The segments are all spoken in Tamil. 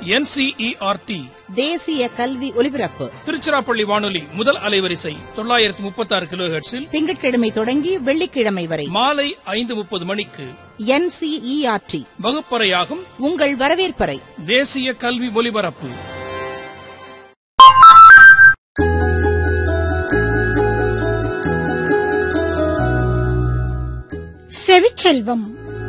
என்சிஇஆர்டி தேசிய கல்வி ஒலிபரப்பு திருச்சிராப்பள்ளி வானொலி முதல் அலைவரிசை தொள்ளாயிரத்தி முப்பத்தி ஆறு கிலோ ஹெர்ட்ஸில் திங்கட்கிழமை தொடங்கி வெள்ளிக்கிழமை வரை மாலை ஐந்து முப்பது மணிக்கு என்சிஇஆர்டி வகுப்பறையாகும் உங்கள் வரவேற்பறை தேசிய கல்வி ஒலிபரப்பு செவிச்செல்வம்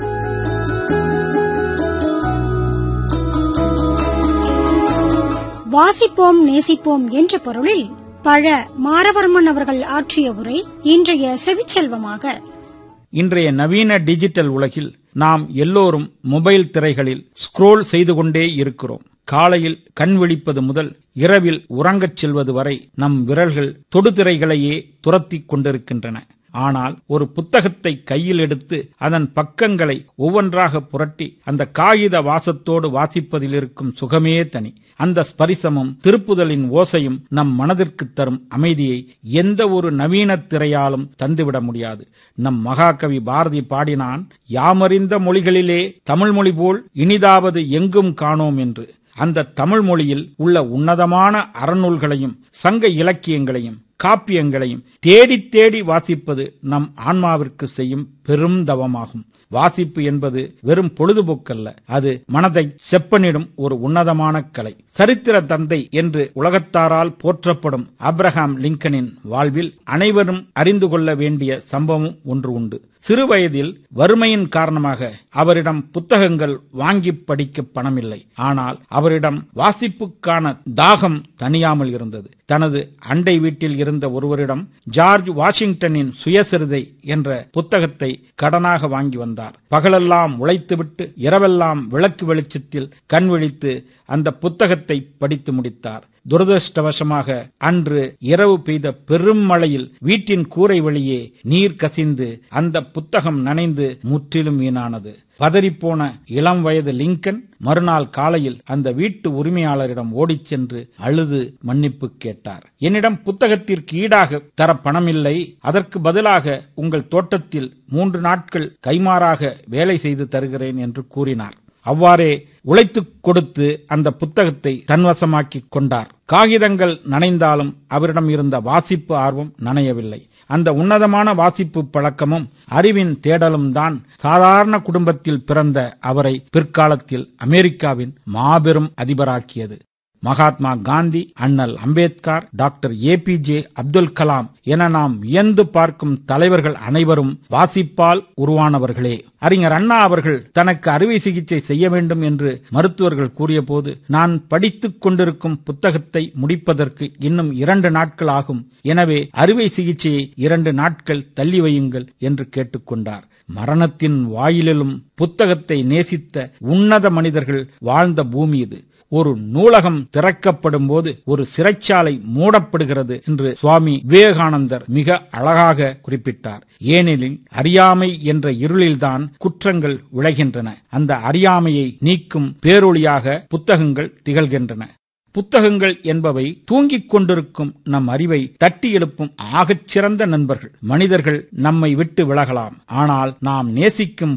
வாசிப்போம் நேசிப்போம் என்ற பொருளில் பழ மாரவர்மன் அவர்கள் ஆற்றிய உரை இன்றைய செவிச்செல்வமாக இன்றைய நவீன டிஜிட்டல் உலகில் நாம் எல்லோரும் மொபைல் திரைகளில் ஸ்க்ரோல் செய்து கொண்டே இருக்கிறோம் காலையில் கண் விழிப்பது முதல் இரவில் உறங்கச் செல்வது வரை நம் விரல்கள் தொடுதிரைகளையே துரத்திக் கொண்டிருக்கின்றன ஆனால் ஒரு புத்தகத்தை கையில் எடுத்து அதன் பக்கங்களை ஒவ்வொன்றாக புரட்டி அந்த காகித வாசத்தோடு வாசிப்பதில் இருக்கும் சுகமே தனி அந்த ஸ்பரிசமும் திருப்புதலின் ஓசையும் நம் மனதிற்கு தரும் அமைதியை எந்த ஒரு நவீன திரையாலும் தந்துவிட முடியாது நம் மகாகவி பாரதி பாடினான் யாமறிந்த மொழிகளிலே தமிழ் மொழி போல் இனிதாவது எங்கும் காணோம் என்று அந்த தமிழ் மொழியில் உள்ள உன்னதமான அறநூல்களையும் சங்க இலக்கியங்களையும் காப்பியங்களையும் தேடி தேடி வாசிப்பது நம் ஆன்மாவிற்கு செய்யும் பெரும் தவமாகும் வாசிப்பு என்பது வெறும் பொழுதுபோக்கல்ல அது மனதை செப்பனிடும் ஒரு உன்னதமான கலை சரித்திர தந்தை என்று உலகத்தாரால் போற்றப்படும் அப்ரஹாம் லிங்கனின் வாழ்வில் அனைவரும் அறிந்து கொள்ள வேண்டிய சம்பவம் ஒன்று உண்டு சிறுவயதில் வறுமையின் காரணமாக அவரிடம் புத்தகங்கள் வாங்கி படிக்க பணமில்லை ஆனால் அவரிடம் வாசிப்புக்கான தாகம் தனியாமல் இருந்தது தனது அண்டை வீட்டில் இருந்த ஒருவரிடம் ஜார்ஜ் வாஷிங்டனின் சுயசரிதை என்ற புத்தகத்தை கடனாக வாங்கி வந்தார் பகலெல்லாம் உழைத்துவிட்டு இரவெல்லாம் விளக்கு வெளிச்சத்தில் கண் விழித்து அந்த புத்தகத்தை படித்து முடித்தார் துரதிருஷ்டவசமாக அன்று இரவு பெய்த பெரும் மழையில் வீட்டின் கூரை வழியே நீர் கசிந்து அந்த புத்தகம் நனைந்து முற்றிலும் வீணானது பதறிப்போன இளம் வயது லிங்கன் மறுநாள் காலையில் அந்த வீட்டு உரிமையாளரிடம் ஓடிச் சென்று அழுது மன்னிப்பு கேட்டார் என்னிடம் புத்தகத்திற்கு ஈடாக தர பணமில்லை அதற்கு பதிலாக உங்கள் தோட்டத்தில் மூன்று நாட்கள் கைமாறாக வேலை செய்து தருகிறேன் என்று கூறினார் அவ்வாறே உழைத்துக் கொடுத்து அந்த புத்தகத்தை தன்வசமாக்கிக் கொண்டார் காகிதங்கள் நனைந்தாலும் அவரிடம் இருந்த வாசிப்பு ஆர்வம் நனையவில்லை அந்த உன்னதமான வாசிப்பு பழக்கமும் அறிவின் தேடலும் தான் சாதாரண குடும்பத்தில் பிறந்த அவரை பிற்காலத்தில் அமெரிக்காவின் மாபெரும் அதிபராக்கியது மகாத்மா காந்தி அண்ணல் Ambedkar doctor A P J Abdul Kalam என நாம் வியந்து பார்க்கும் தலைவர்கள் அனைவரும் வாசிப்பால் உருவானவர்களே அறிஞர் அண்ணா அவர்கள் தனக்கு அறுவை சிகிச்சை செய்ய வேண்டும் என்று மருத்துவர்கள் கூறியபோது நான் படித்துக் கொண்டிருக்கும் புத்தகத்தை முடிப்பதற்கு இன்னும் இரண்டு நாட்கள் ஆகும் எனவே அறுவை சிகிச்சையை இரண்டு நாட்கள் தள்ளி வையுங்கள் என்று கேட்டுக்கொண்டார் மரணத்தின் வாயிலிலும் புத்தகத்தை நேசித்த உன்னத மனிதர்கள் வாழ்ந்த பூமி இது ஒரு நூலகம் திறக்கப்படும் போது ஒரு சிறைச்சாலை மூடப்படுகிறது என்று சுவாமி விவேகானந்தர் மிக அழகாக குறிப்பிட்டார் ஏனெனில் அறியாமை என்ற இருளில்தான் குற்றங்கள் விளைகின்றன அந்த அறியாமையை நீக்கும் பேரொளியாக புத்தகங்கள் திகழ்கின்றன புத்தகங்கள் என்பவை தூங்கிக் கொண்டிருக்கும் நம் அறிவை தட்டி எழுப்பும் ஆகச் சிறந்த நண்பர்கள் மனிதர்கள் நம்மை விட்டு விலகலாம் ஆனால் நாம் நேசிக்கும்